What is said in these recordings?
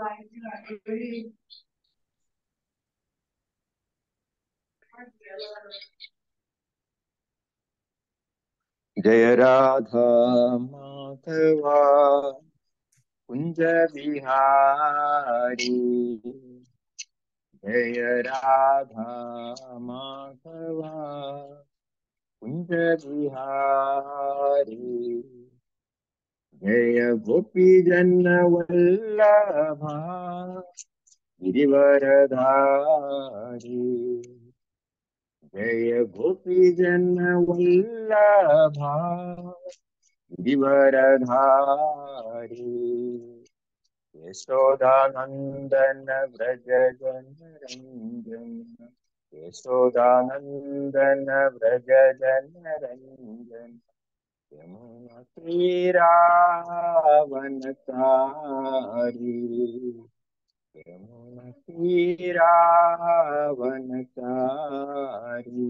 जय राधा माधवा कुंज बिहारी जय राधा माधवा कुंज बिहारी जय गोपी जन वल्लभा गिरिवरधारी जय गोपी जन वल्लभा गिरिवरधारी यशोदानन्दन व्रज जन रञ्जन यशोदानन्दन व्रज जन रञ्जन यमुना तीरावनचारी यमुना तीरावनचारी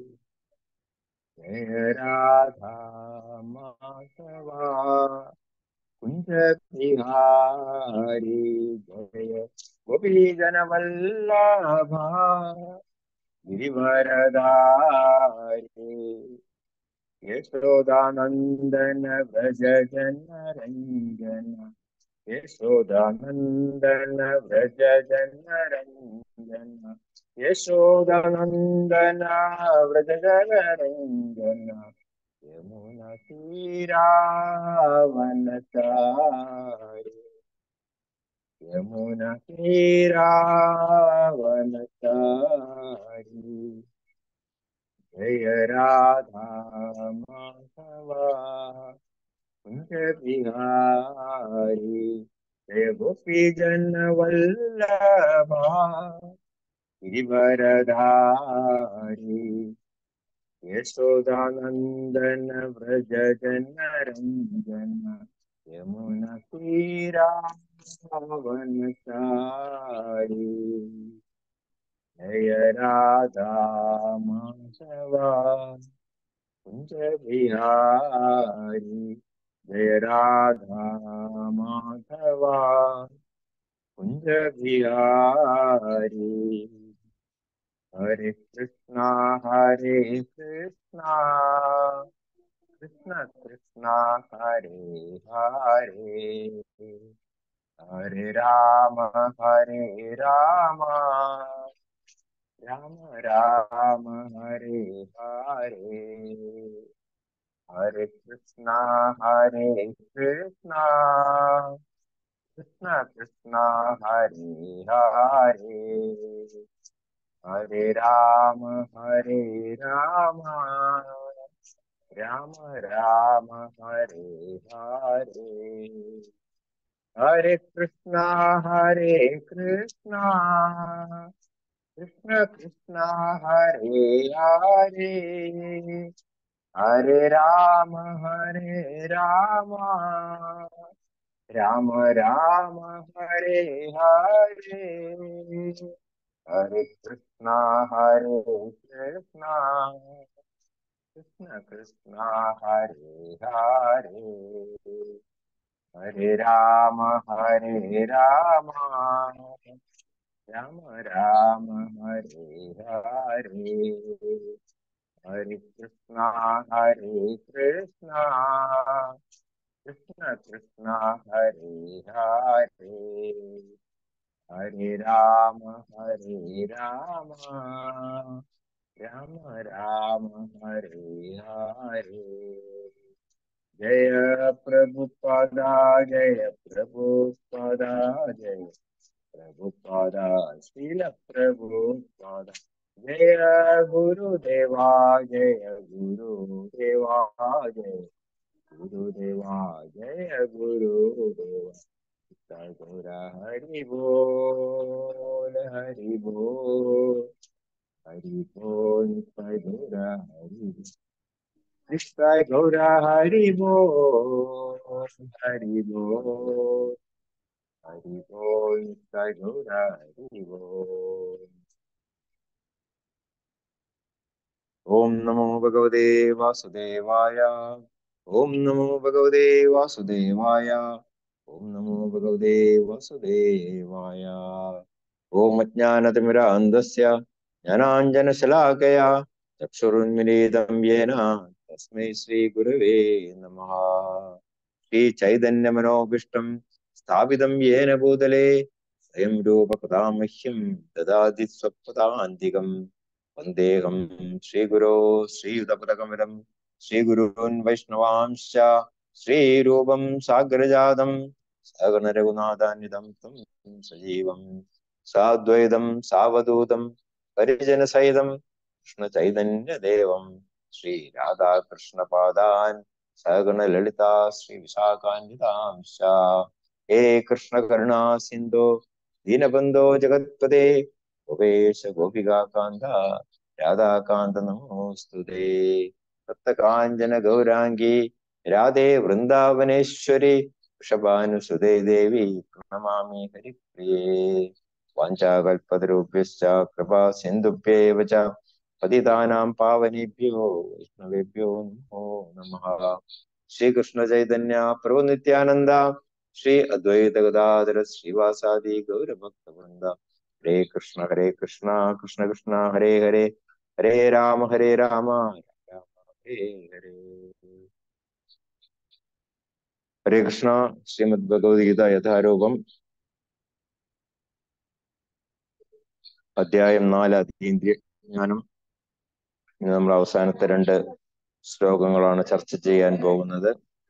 जय राधा माधवा कुंज बिहारी जय गोपी जन वल्लभा गिरिवरधारी यशोदानन्दन व्रज जन रञ्जन यशोदानन्दन व्रज जन रञ्जन यशोदानन्दन व्रज जन रञ्जन यमुना तीरावनचारि यमुना तीरावनचारि जय राधा माधवा कुंज बिहारी जय गोपी जन वल्लभा गिरिवरधारी यशोदानन्दन व्रज जन रञ्जन यमुना तीरावनचारी जय राधा माधवा कुंज बिहारी जय राधा माधवा कुंज बिहारी हरे कृष्णा हरे कृष्णा कृष्ण कृष्णा हरे हरे हरे राम हरे राम राम राम हरे हरे हरे कृष्णा हरे कृष्णा कृष्ण कृष्णा हरे हरे हरे राम हरे राम राम राम हरे हरे हरे कृष्णा हरे कृष्णा कृष्ण कृष्ण हरे हरे हरे राम हरे राम राम राम हरे हरे हरे कृष्णा हरे कृष्णा कृष्ण कृष्ण हरे हरे हरे राम हरे राम राम राम हरे हरे हरे कृष्णा हरे कृष्णा कृष्ण कृष्ण हरे हरे हरे राम हरे राम राम राम हरे हरे जय प्रभुपादा जय प्रभुपादा जय प्रभुपादा श्रील प्रभुपादा जय गुरुदेवा जय गुरुदेवा जय गुरुदेवा जय गुरुदेवा गौरा हरि बोल हरि बोल हरि बोल गौरा हरि कृष्ण गौरा हरि बोल हरि बोल हरि बोल गौरा हरि बोल ओम नमो भगवते वासुदेवाय ओम नमो भगवते वासुदेवाय ഓം നമോ ഭഗവതേ വാസുദേവായ ഓം അജ്ഞാനതിമിരാന്തസ്യ ജ്ഞാനാഞ്ജനശലാകയാ ചക്ഷുരുന്മിലിതം യേന തസ്മൈ ശ്രീഗുരവേ നമഃ ശ്രീചൈതന്യമനോഭീഷ്ടം സ്ഥാപിതം യേന ഭൂതലേ സ്വയം രൂപപദാമഹ്യം ദദാതി സ്വപദാന്തികം വന്ദേഹം ശ്രീഗുരോ ശ്രീയുതപദകമലം ശ്രീഗുരുൻ വൈഷ്ണവാംശ ശ്രീരൂപം സാഗ്രജാതം സഗണരഘുനാഥാന്വിതം ത്വം സജീവം സാദ്വൈതം സാവധൂതം പരിജനസഹിതം കൃഷ്ണചൈതന്യദേവം ശ്രീരാധാകൃഷ്ണപാദാൻ സഗണലളിതാ ശ്രീവിശാഖാന്വിതാംശ ഹേ കൃഷ്ണകരുണാ സിന്ധോ ദീനബന്ധോ ജഗത്പദേ ഗോപേശ ഗോപികാന്ത രാധാകാന്ത നമോസ്തുതേ സപ്തകാഞ്ചന ഗൗരാംഗി രാധേ വൃന്ദാവനേശ്വരി വൃഷഭാനുസുതേ ദേവി പ്രണമാമി ഹരിപ്രിയേ വാഞ്ചാകൽപതരുഭ്യശ്ച കൃപാ സിന്ധുഭ്യേവ ച പതിതാനാം പാവനേഭ്യോ വൈഷ്ണവേഭ്യോ നമോ നമഃ ശ്രീകൃഷ്ണ ചൈതന്യ പ്രഭു നിത്യാനന്ദ ശ്രീ അദ്വൈത ഗദാധര ശ്രീവാസാദി ഗൗരഭക്തവൃന്ദ ഹരേ കൃഷ്ണ ഹരേ കൃഷ്ണ കൃഷ്ണ കൃഷ്ണ ഹരേ ഹരേ ഹരേ രാമ ഹരേ രാമ രാമ ഹരേ ഹരേ ഹരേ കൃഷ്ണ ശ്രീമദ് ഭഗവത്ഗീത യഥാരൂപം അധ്യായം നാല് അതീന്ദ്രിയ ജ്ഞാനം ഇന്ന് നമ്മൾ അവസാനത്തെ രണ്ട് ശ്ലോകങ്ങളാണ് ചർച്ച ചെയ്യാൻ പോകുന്നത്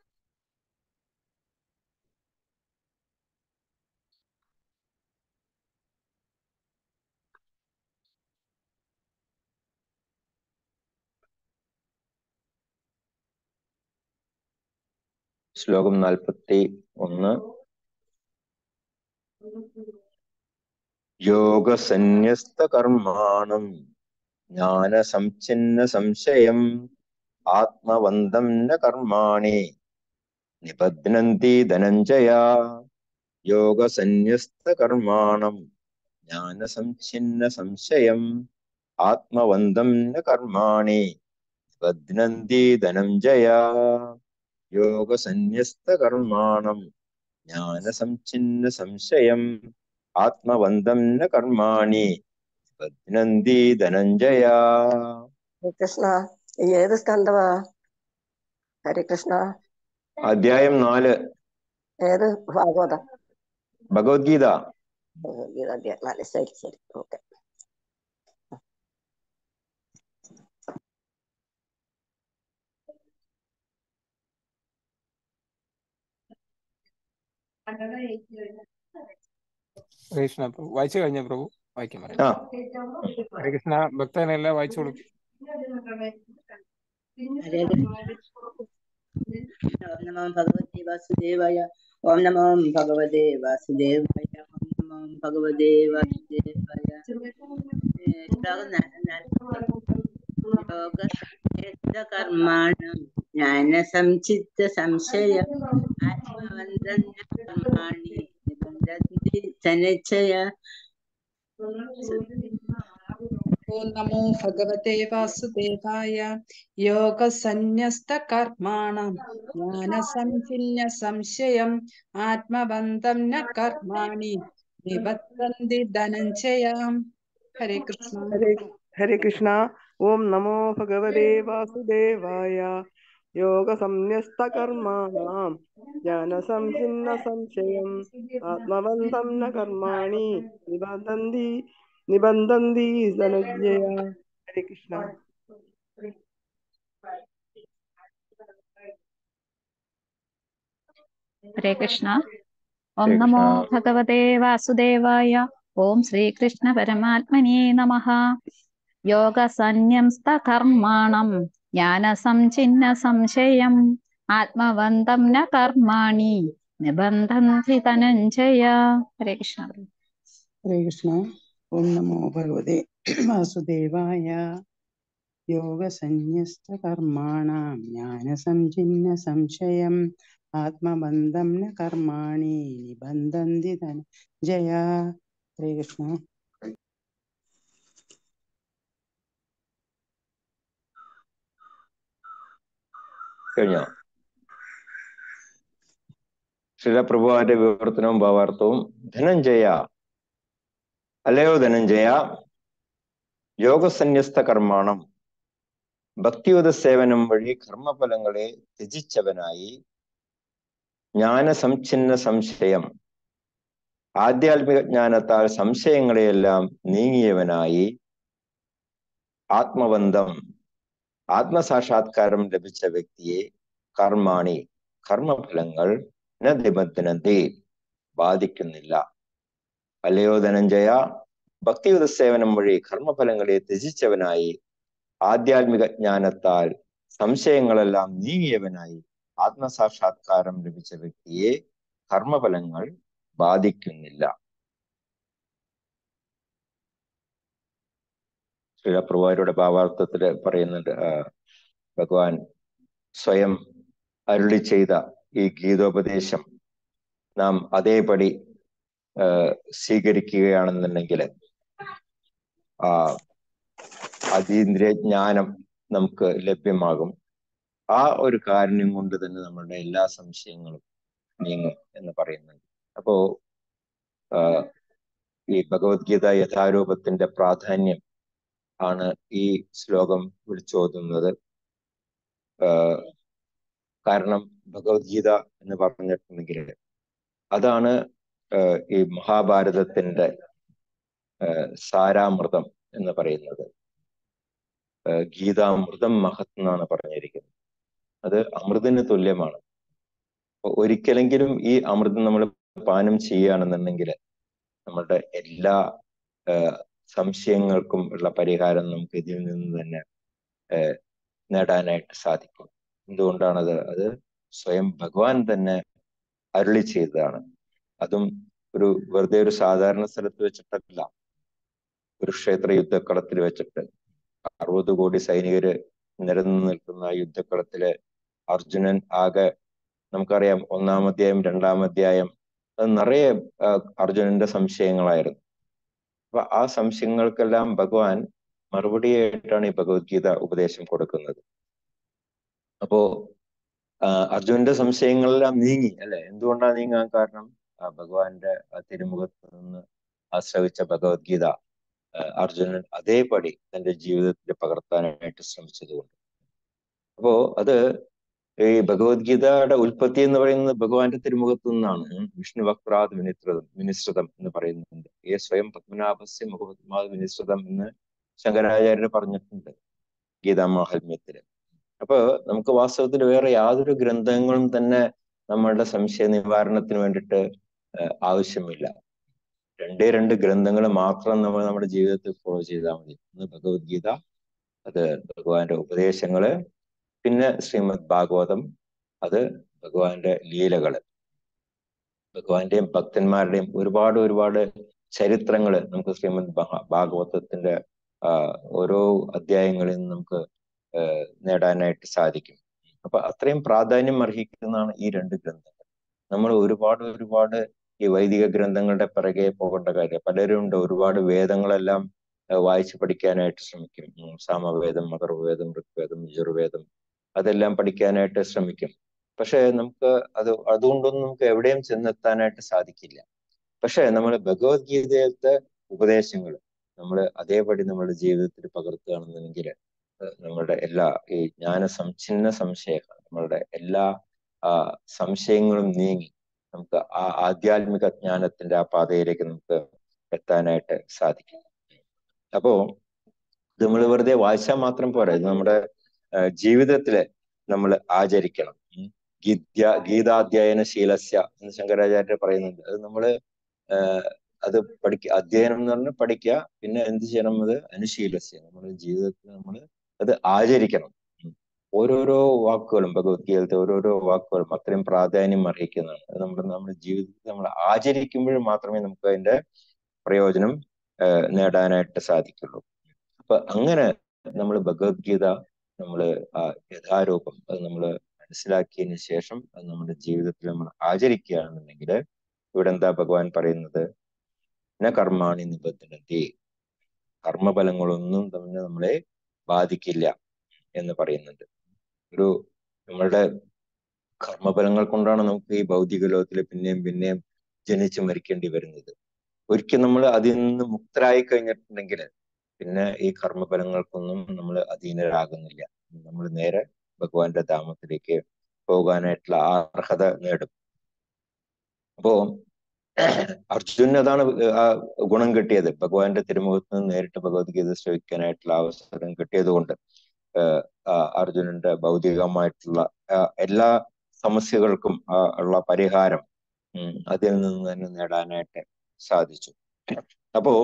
ശ്ലോകം നാൽപ്പത്തി ഒന്ന് യോഗസന്യസ്ത കർമാണം ജ്ഞാന സംഛിന്ന സംശയം ആത്മവന്തം ന കർമാണി നിബധ്നന്തി ധനഞ്ജയ യോഗസന്യസ്ത കർമാണം ജ്ഞാന സംഛിന്ന സംശയം ആത്മവന്തം ന കർമാണി നിബധ്നന്തി ധനഞ്ജയ യോഗസന്യസ്ത കർമാണം ജ്ഞാന സംഛിന്ന സംശയം ആത്മവന്തം ന കർമാണി ബധ്നന്തി ധനഞ്ജയ കൃഷ്ണ ഏത് സ്കന്ധവാ ഹരികൃഷ്ണ അധ്യായം നാല് ഏത് ഭാഗവതം ഭഗവത്ഗീത ഭഗവത്ഗീത അധ്യായം നാല് ശരി ശരി ഓക്കെ കൃഷ്ണ പ്രഭു വായിച്ചു കഴിഞ്ഞ പ്രഭു വായിക്കാൻ പറയാം ആ ഹരികൃഷ്ണ ഭക്തനെല്ലാം വായിച്ചു കൊടുക്കും ഹരേ ഓം നമോ ഭഗവതി വാസുദേവായ ഓം നമോ ഭഗവതേ വാസുദേവായ ഓം നമോ ഭഗവതേ വാസുദേവായ ഏ, ശ്ലോകം ന- നാൽപ്പത്. യോഗസംചിത്തകർമാണം ജ്ഞാനസംചിത്ത സംശയം ആത്മവന്തം ന കർമാണി നിബന്ധന്തി ധനഞ്ജയ ഓം നമോ ഭഗവതേ വാസുദേവായ യോഗസന്യസ്ത കർമാണം ജ്ഞാനസംഛിന്ന സംശയം ആത്മബന്ധം ന കർമാണി നിബദ്ധന്തി ധനഞ്ജയാം ഹരേ കൃഷ്ണ ഹരേ ഹരേ കൃഷ്ണ ഓം നമോ ഭഗവതേ വാസുദേവായ യോഗസംന്യസ്തകർമാണാം ജ്ഞാനസംഛിന്ന സംശയം ആത്മബന്ധം ന കർമാണി നിബന്ധന്തി നിബന്ധന്തി ധനഞ്ജയ ഹരേ കൃഷ്ണ ഹരേ കൃഷ്ണ ഓം ഹരേ നമോ കൃഷ്ണ. ഭഗവതേ വാസുദേവായ ഓം ശ്രീകൃഷ്ണ പരമാത്മനേ നമഃ യോഗസന്യംസ്ത കർമാണം ജ്ഞാനസംഛിന്ന സംശയം ആത്മവന്തം ന കർമാണി നിബന്ധന്തി ധനഞ്ജയ ഹരേ കൃഷ്ണ ഹരേ കൃഷ്ണ ഓം നമോ ഭഗവതേ വാസുദേവായ യോഗസന്യസ്തകർമാണാം ജ്ഞാനസംഛിന്ന സംശയം ആത്മബന്ധം ന കർമാണി നിബന്ധന്തി ധനഞ്ജയ ഹരേ കൃഷ്ണ കഴിഞ്ഞോ ശ്രീലപ്രഭുവാന്റെ വിവർത്തനവും ഭാവാർത്ഥവും ധനഞ്ജയ അല്ലയോ ധനഞ്ജയ യോഗസന്യസ്ത കർമാണം ഭക്തിയുത സേവനം വഴി കർമ്മഫലങ്ങളെ ത്യജിച്ചവനായി ജ്ഞാനസംഛിന്ന സംശയം ആധ്യാത്മിക ജ്ഞാനത്താൽ സംശയങ്ങളെയെല്ലാം നീങ്ങിയവനായി ആത്മബന്ധം ആത്മസാക്ഷാത്കാരം ലഭിച്ച വ്യക്തിയെ കർമാണി കർമ്മഫലങ്ങൾ ന നിബന്ധനത്തെ ബാധിക്കുന്നില്ല അല്ലയോ ധനഞ്ജയ ഭക്തിയുത സേവനം വഴി കർമ്മഫലങ്ങളെ ത്യജിച്ചവനായി ആധ്യാത്മിക ജ്ഞാനത്താൽ സംശയങ്ങളെല്ലാം നീങ്ങിയവനായി ആത്മസാക്ഷാത്കാരം ലഭിച്ച വ്യക്തിയെ കർമ്മഫലങ്ങൾ ബാധിക്കുന്നില്ല ശ്രീലപ്രഭുവാരുടെ ഭാവാർത്ഥത്തില് പറയുന്നുണ്ട് ആ, ഭഗവാൻ സ്വയം അരുളി ചെയ്ത ഈ ഗീതോപദേശം നാം അതേപടി ആ, സ്വീകരിക്കുകയാണെന്നുണ്ടെങ്കിൽ ആ അതീന്ദ്രിയ ജ്ഞാനം നമുക്ക് ലഭ്യമാകും ആ ഒരു കാരുണ്യം കൊണ്ട് തന്നെ നമ്മളുടെ എല്ലാ സംശയങ്ങളും നീങ്ങും എന്ന് പറയുന്നുണ്ട് അപ്പോ ആ, ഈ ഭഗവത്ഗീത യഥാരൂപത്തിന്റെ പ്രാധാന്യം ആണ് ഈ ശ്ലോകം വിളിച്ചോതുന്നത് ആ, കാരണം ഭഗവത്ഗീത എന്ന് പറഞ്ഞിട്ടുണ്ടെങ്കിൽ അതാണ് ആ, ഈ മഹാഭാരതത്തിന്റെ ആ, സാരാമൃതം എന്ന് പറയുന്നത് ആ, ഗീതാമൃതം മഹത് എന്നാണ് പറഞ്ഞിരിക്കുന്നത് അത് അമൃതിന് തുല്യമാണ് അപ്പൊ ഒരിക്കലെങ്കിലും ഈ അമൃതം നമ്മൾ പാനം ചെയ്യുകയാണെന്നുണ്ടെങ്കിൽ നമ്മളുടെ എല്ലാ ആ, സംശയങ്ങൾക്കും ഉള്ള പരിഹാരം നമുക്ക് ഇതിൽ നിന്ന് തന്നെ ആ, നേടാനായിട്ട് സാധിക്കും എന്തുകൊണ്ടാണത് അത് സ്വയം ഭഗവാൻ തന്നെ അരുളി ചെയ്തതാണ് അതും ഒരു വെറുതെ ഒരു സാധാരണ സ്ഥലത്ത് വെച്ചിട്ടല്ല കുരുക്ഷേത്ര യുദ്ധക്കളത്തിൽ വെച്ചിട്ട് അറുപത് കോടി സൈനികര് നിരന്നു നിൽക്കുന്ന ആ യുദ്ധക്കളത്തില് അർജുനൻ ആകെ നമുക്കറിയാം ഒന്നാം അധ്യായം രണ്ടാം അധ്യായം അത് നിറയെ ആ, അർജുനന്റെ സംശയങ്ങളായിരുന്നു അപ്പൊ ആ സംശയങ്ങൾക്കെല്ലാം ഭഗവാൻ മറുപടിയായിട്ടാണ് ഈ ഭഗവത്ഗീത ഉപദേശം കൊടുക്കുന്നത് അപ്പോ ആ, അർജുനന്റെ സംശയങ്ങളെല്ലാം നീങ്ങി അല്ലെ എന്തുകൊണ്ടാണ് നീങ്ങാൻ കാരണം ആ, ഭഗവാന്റെ ആ തിരുമുഖത്ത് നിന്ന് ആശ്രവിച്ച ഭഗവത്ഗീത ആ, അർജുനൻ അതേപടി തന്റെ ജീവിതത്തിൽ പകർത്താനായിട്ട് ശ്രമിച്ചതുകൊണ്ട് അപ്പോ അത് ഈ ഭഗവത്ഗീതയുടെ ഉൽപ്പത്തി എന്ന് പറയുന്നത് ഭഗവാന്റെ തിരുമുഖത്തു നിന്നാണ് ഉം. വിഷ്ണു വക്രാത് വിനിശ്രിതം വിനിശ്രിതം എന്ന് പറയുന്നുണ്ട് ഈ സ്വയം പത്മനാഭസ്യ മുഖപത്മാത് വിനിശ്രിതം എന്ന് ശങ്കരാചാര്യർ പറഞ്ഞിട്ടുണ്ട് ഗീതാമാഹാത്മ്യത്തില് അപ്പൊ നമുക്ക് വാസ്തവത്തിൽ വേറെ യാതൊരു ഗ്രന്ഥങ്ങളും തന്നെ നമ്മളുടെ സംശയ നിവാരണത്തിന് വേണ്ടിയിട്ട് ഏഹ് ആവശ്യമില്ല രണ്ടേ രണ്ട് ഗ്രന്ഥങ്ങൾ മാത്രം നമ്മൾ നമ്മുടെ ജീവിതത്തിൽ ഫോളോ ചെയ്താൽ മതി ഒന്ന് ഭഗവത്ഗീത അത് ഭഗവാന്റെ ഉപദേശങ്ങള് പിന്നെ ശ്രീമദ് ഭാഗവതം അത് ഭഗവാന്റെ ലീലകള് ഭഗവാന്റെയും ഭക്തന്മാരുടെയും ഒരുപാട് ഒരുപാട് ചരിത്രങ്ങള് നമുക്ക് ശ്രീമദ് ഭഗ- ഭാഗവതത്തിന്റെ ആ, ഓരോ അധ്യായങ്ങളിൽ നിന്ന് നമുക്ക് ഏഹ് നേടാനായിട്ട് സാധിക്കും അപ്പൊ അത്രയും പ്രാധാന്യം അർഹിക്കുന്നതാണ് ഈ രണ്ട് ഗ്രന്ഥങ്ങൾ നമ്മൾ ഒരുപാട് ഒരുപാട് ഈ വൈദിക ഗ്രന്ഥങ്ങളുടെ പിറകെ പോകേണ്ട കാര്യം പലരും ഉണ്ട് ഒരുപാട് വേദങ്ങളെല്ലാം ഏഹ് വായിച്ച് പഠിക്കാനായിട്ട് ശ്രമിക്കും ഉം, സാമവേദം മകർവേദം ഋഗ്വേദം യജുർവേദം അതെല്ലാം പഠിക്കാനായിട്ട് ശ്രമിക്കും പക്ഷെ നമുക്ക് അത് അതുകൊണ്ടൊന്നും നമുക്ക് എവിടെയും ചെന്നെത്താനായിട്ട് സാധിക്കില്ല പക്ഷെ നമ്മൾ ഭഗവത്ഗീതയിലത്തെ ഉപദേശങ്ങൾ നമ്മൾ അതേപടി നമ്മുടെ ജീവിതത്തിൽ പകർത്തുകയാണെന്നുണ്ടെങ്കിൽ നമ്മളുടെ എല്ലാ ഈ ജ്ഞാന സംഛിന്ന സംശയങ്ങൾ നമ്മളുടെ എല്ലാ ആ സംശയങ്ങളും നീങ്ങി നമുക്ക് ആ ആധ്യാത്മിക ജ്ഞാനത്തിന്റെ ആ പാതയിലേക്ക് നമുക്ക് എത്താനായിട്ട് സാധിക്കും അപ്പോ ഇത് നമ്മൾ വെറുതെ വായിച്ചാൽ മാത്രം പോരാ ഇത് നമ്മുടെ ആ, ജീവിതത്തില് നമ്മൾ ആചരിക്കണം ഉം. ഗീത്യ ഗീതാധ്യയന ശീലസ്യ എന്ന് ശങ്കരാചാര്യർ പറയുന്നുണ്ട് അത് നമ്മള് ആ, അത് പഠിക്ക അധ്യയനം എന്ന് പറഞ്ഞാൽ പഠിക്കുക പിന്നെ എന്ത് ചെയ്യണം അത് അനുശീലസ്യ നമ്മുടെ ജീവിതത്തിൽ നമ്മൾ അത് ആചരിക്കണം ഉം. ഓരോരോ വാക്കുകളും ഭഗവത്ഗീതയിലത്തെ ഓരോരോ വാക്കുകളും അത്രയും പ്രാധാന്യം അർഹിക്കുന്നതാണ് അത് നമ്മുടെ നമ്മുടെ ജീവിതത്തിൽ നമ്മൾ ആചരിക്കുമ്പോൾ മാത്രമേ നമുക്ക് അതിന്റെ പ്രയോജനം ആ, നേടാനായിട്ട് സാധിക്കുള്ളൂ അപ്പൊ അങ്ങനെ നമ്മൾ ഭഗവത്ഗീത നമ്മൾ ആ യഥാരൂപം അത് നമ്മൾ മനസ്സിലാക്കിയതിന് ശേഷം അത് നമ്മുടെ ജീവിതത്തിൽ നമ്മൾ ആചരിക്കുകയാണെന്നുണ്ടെങ്കിൽ ഇവിടെ എന്താ ഭഗവാൻ പറയുന്നത് ന കർമാണി നിബന്ധനത്തി കർമ്മഫലങ്ങളൊന്നും തന്നെ നമ്മളെ ബാധിക്കില്ല എന്ന് പറയുന്നുണ്ട് ഒരു നമ്മളുടെ കർമ്മഫലങ്ങൾ കൊണ്ടാണ് നമുക്ക് ഈ ഭൗതിക ലോകത്തിൽ പിന്നെയും പിന്നെയും ജനിച്ച് മരിക്കേണ്ടി വരുന്നത് ഒരിക്കൽ നമ്മൾ അതിൽ നിന്ന് മുക്തരായി കഴിഞ്ഞിട്ടുണ്ടെങ്കിൽ പിന്നെ ഈ കർമ്മഫലങ്ങൾക്കൊന്നും നമ്മൾ അധീനരാകുന്നില്ല നമ്മൾ നേരെ ഭഗവാന്റെ ധാമത്തിലേക്ക് പോകാനായിട്ടുള്ള ആ അർഹത നേടും അപ്പോ അർജുനന് അതാണ് ആ ഗുണം കിട്ടിയത് ഭഗവാന്റെ തിരുമുഖത്ത് നിന്ന് നേരിട്ട് ഭഗവത്ഗീത ശ്രവിക്കാനായിട്ടുള്ള അവസരം കിട്ടിയത് കൊണ്ട് അർജുനന്റെ ഭൗതികമായിട്ടുള്ള എല്ലാ സമസ്യകൾക്കും ഉള്ള പരിഹാരം അതിൽ നിന്ന് തന്നെ നേടാനായിട്ട് സാധിച്ചു അപ്പോ